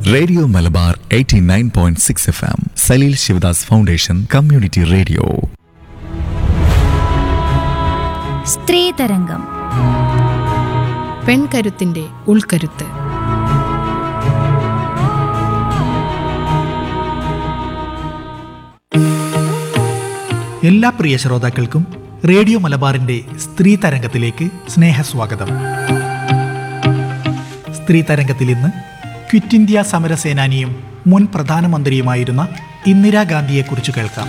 radio Malabar 89.6 F M Saleel Shivadas foundation community radio സ്ത്രീതരംഗം പെൺകരുത്തിന്റെ ഉൾക്കരുത്ത് എല്ലാ പ്രിയ ശ്രോതാക്കൾക്കും റേഡിയോ മലബാറിന്റെ സ്ത്രീ തരംഗത്തിലേക്ക് സ്നേഹസ്വാഗതം സ്ത്രീ തരംഗത്തിൽ ഇന്ന് ക്വിറ്റ് ഇന്ത്യ സമരസേനാനിയും മുൻ പ്രധാനമന്ത്രിയുമായിരുന്ന ഇന്ദിരാഗാന്ധിയെക്കുറിച്ച് കേൾക്കാം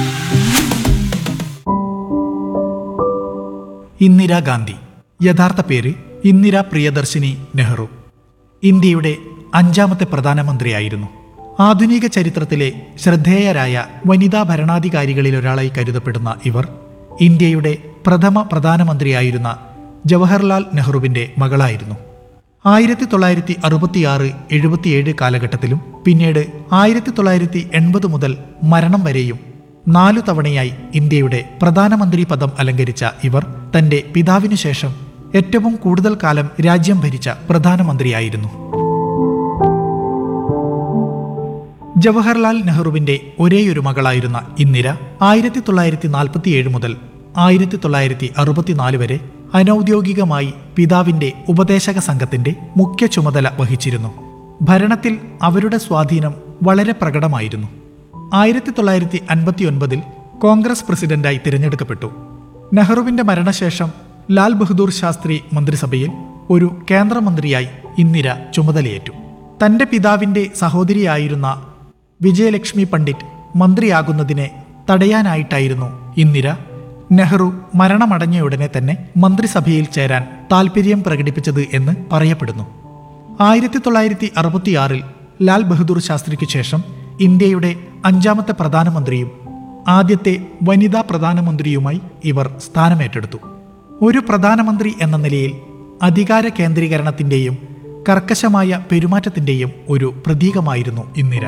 ഇന്ദിരാഗാന്ധി യഥാർത്ഥ പേര് ഇന്ദിര പ്രിയദർശിനി നെഹ്റു ഇന്ത്യയുടെ അഞ്ചാമത്തെ പ്രധാനമന്ത്രിയായിരുന്നു ആധുനിക ചരിത്രത്തിലെ ശ്രദ്ധേയരായ വനിതാ ഭരണാധികാരികളിൽ ഒരാളായി കരുതപ്പെടുന്ന ഇവർ ഇന്ത്യയുടെ പ്രഥമ പ്രധാനമന്ത്രിയായിരുന്ന ജവഹർലാൽ നെഹ്റുവിന്റെ മകളായിരുന്നു ആയിരത്തി തൊള്ളായിരത്തി അറുപത്തിയാറ് എഴുപത്തിയേഴ് കാലഘട്ടത്തിലും പിന്നീട് ആയിരത്തി തൊള്ളായിരത്തി എൺപത് മുതൽ മരണം വരെയും നാലു തവണയായി ഇന്ത്യയുടെ പ്രധാനമന്ത്രി പദം അലങ്കരിച്ച ഇവർ തന്റെ പിതാവിനു ശേഷം ഏറ്റവും കൂടുതൽ കാലം രാജ്യം ഭരിച്ച പ്രധാനമന്ത്രിയായിരുന്നു ജവഹർലാൽ നെഹ്റുവിന്റെ ഒരേയൊരു മകളായിരുന്ന ഇന്ദിര ആയിരത്തി തൊള്ളായിരത്തി നാൽപ്പത്തിയേഴ് മുതൽ ആയിരത്തി തൊള്ളായിരത്തി അറുപത്തിനാല് വരെ അനൌദ്യോഗികമായി പിതാവിന്റെ ഉപദേശക സംഘത്തിന്റെ മുഖ്യ ചുമതല വഹിച്ചിരുന്നു ഭരണത്തിൽ അവരുടെ സ്വാധീനം വളരെ പ്രകടമായിരുന്നു ആയിരത്തി തൊള്ളായിരത്തി അൻപത്തിയൊൻപതിൽ കോൺഗ്രസ് പ്രസിഡന്റായി തിരഞ്ഞെടുക്കപ്പെട്ടു നെഹ്റുവിന്റെ മരണശേഷം ലാൽ ബഹദൂർ ശാസ്ത്രി മന്ത്രിസഭയിൽ ഒരു കേന്ദ്രമന്ത്രിയായി ഇന്ദിര ചുമതലയേറ്റു തന്റെ പിതാവിന്റെ സഹോദരിയായിരുന്ന വിജയലക്ഷ്മി പണ്ഡിറ്റ് മന്ത്രിയാകുന്നതിനെ തടയാനായിട്ടായിരുന്നു ഇന്ദിര നെഹ്റു മരണമടഞ്ഞയുടനെ തന്നെ മന്ത്രിസഭയിൽ ചേരാൻ താൽപ്പര്യം പ്രകടിപ്പിച്ചത് എന്ന് പറയപ്പെടുന്നു ആയിരത്തി തൊള്ളായിരത്തി അറുപത്തിയാറിൽ ലാൽ ബഹദൂർ ശാസ്ത്രിക്ക് ശേഷം ഇന്ത്യയുടെ അഞ്ചാമത്തെ പ്രധാനമന്ത്രിയും ആദ്യത്തെ വനിതാ പ്രധാനമന്ത്രിയുമായി ഇവർ സ്ഥാനമേറ്റെടുത്തു ഒരു പ്രധാനമന്ത്രി എന്ന നിലയിൽ അധികാര കേന്ദ്രീകരണത്തിന്റെയും കർക്കശമായ പെരുമാറ്റത്തിന്റെയും ഒരു പ്രതീകമായിരുന്നു ഇന്ദിര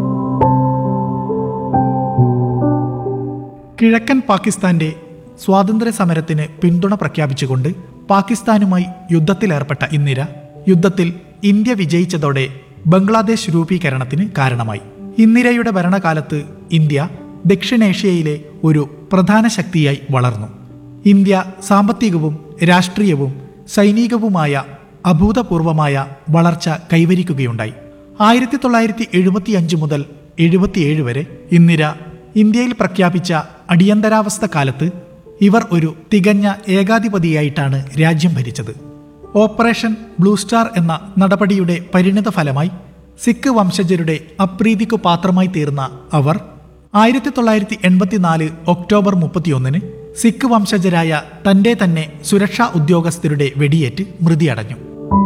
കിഴക്കൻ പാകിസ്ഥാന്റെ സ്വാതന്ത്ര്യ സമരത്തിന് പിന്തുണ പ്രഖ്യാപിച്ചുകൊണ്ട് പാകിസ്ഥാനുമായി യുദ്ധത്തിലേർപ്പെട്ട ഇന്ദിര യുദ്ധത്തിൽ ഇന്ത്യ വിജയിച്ചതോടെ ബംഗ്ലാദേശ് രൂപീകരണത്തിന് കാരണമായി ഇന്ദിരയുടെ ഭരണകാലത്ത് ഇന്ത്യ ദക്ഷിണേഷ്യയിലെ ഒരു പ്രധാന ശക്തിയായി വളർന്നു ഇന്ത്യ സാമ്പത്തികവും രാഷ്ട്രീയവും സൈനികവുമായ അഭൂതപൂർവമായ വളർച്ച കൈവരിക്കുകയുണ്ടായി ആയിരത്തി തൊള്ളായിരത്തി എഴുപത്തിയഞ്ച് മുതൽ എഴുപത്തിയേഴ് വരെ ഇന്ദിര ഇന്ത്യയിൽ പ്രഖ്യാപിച്ച അടിയന്തരാവസ്ഥ കാലത്ത് ഇവർ ഒരു തികഞ്ഞ ഏകാധിപതിയായിട്ടാണ് രാജ്യം ഭരിച്ചത് ഓപ്പറേഷൻ ബ്ലൂ സ്റ്റാർ എന്ന നടപടിയുടെ പരിണിത ഫലമായി സിഖ് വംശജരുടെ അപ്രീതിക്കു പാത്രമായി തീർന്ന അവർ ആയിരത്തി തൊള്ളായിരത്തി എൺപത്തിനാല് ഒക്ടോബർ മുപ്പത്തിയൊന്നിന് സിഖ് വംശജരായ തന്റെ തന്നെ സുരക്ഷാ ഉദ്യോഗസ്ഥരുടെ വെടിയേറ്റ് മൃതിയടഞ്ഞു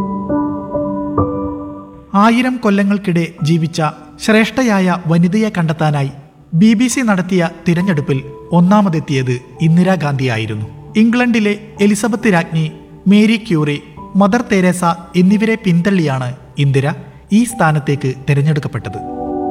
ആയിരം കൊല്ലങ്ങൾക്കിടെ ജീവിച്ച ശ്രേഷ്ഠയായ വനിതയെ കണ്ടെത്താനായി ബി ബി സി നടത്തിയ തിരഞ്ഞെടുപ്പിൽ ഒന്നാമതെത്തിയത് ഇന്ദിരാഗാന്ധിയായിരുന്നു ഇംഗ്ലണ്ടിലെ എലിസബത്ത് രാജ്ഞി മേരി ക്യൂറി മദർ തെരേസ എന്നിവരെ പിന്തള്ളിയാണ് ഇന്ദിര ഈ സ്ഥാനത്തേക്ക് തിരഞ്ഞെടുക്കപ്പെട്ടത്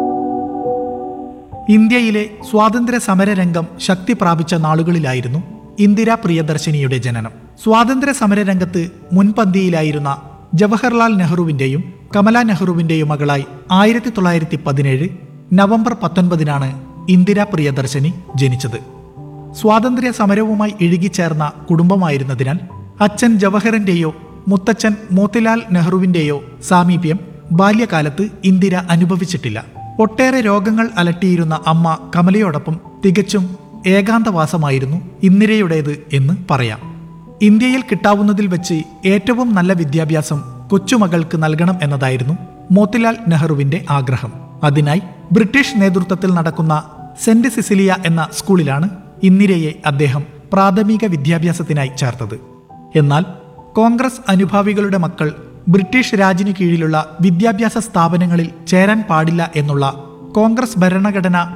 ഇന്ത്യയിലെ സ്വാതന്ത്ര്യ സമരരംഗം ശക്തി പ്രാപിച്ച നാളുകളിലായിരുന്നു ഇന്ദിര പ്രിയദർശിനിയുടെ ജനനം സ്വാതന്ത്ര്യ സമരരംഗത്ത് മുൻപന്തിയിലായിരുന്ന ജവഹർലാൽ നെഹ്റുവിന്റെയും കമല നെഹ്റുവിന്റെയും മകളായി ആയിരത്തി തൊള്ളായിരത്തി പതിനേഴ് നവംബർ പത്തൊൻപതിനാണ് ഇന്ദിര പ്രിയദർശിനി ജനിച്ചത് സ്വാതന്ത്ര്യ സമരവുമായി ഇഴുകിച്ചേർന്ന കുടുംബമായിരുന്നതിനാൽ അച്ഛൻ ജവഹറിന്റെയോ മുത്തച്ഛൻ മോത്തിലാൽ നെഹ്റുവിന്റെയോ സാമീപ്യം ബാല്യകാലത്ത് ഇന്ദിര അനുഭവിച്ചിട്ടില്ല ഒട്ടേറെ രോഗങ്ങൾ അലട്ടിയിരുന്ന അമ്മ കമലയോടൊപ്പം തികച്ചും ഏകാന്തവാസമായിരുന്നു ഇന്ദിരയുടേത് എന്ന് പറയാം ഇന്ത്യയിൽ കിട്ടാവുന്നതിൽ വെച്ച് ഏറ്റവും നല്ല വിദ്യാഭ്യാസം കൊച്ചുമകൾക്ക് നൽകണം എന്നതായിരുന്നു മോത്തിലാൽ നെഹ്റുവിന്റെ ആഗ്രഹം അതിനായി ബ്രിട്ടീഷ് നേതൃത്വത്തിൽ നടക്കുന്ന സെന്റ് സിസിലിയ എന്ന സ്കൂളിലാണ് ഇന്ദിരയെ അദ്ദേഹം പ്രാഥമിക വിദ്യാഭ്യാസത്തിനായി ചേർത്തത് എന്നാൽ കോൺഗ്രസ് അനുഭാവികളുടെ മക്കൾ ബ്രിട്ടീഷ് രാജിനു കീഴിലുള്ള വിദ്യാഭ്യാസ സ്ഥാപനങ്ങളിൽ ചേരാൻ പാടില്ല എന്നുള്ള കോൺഗ്രസ് ഭരണഘടന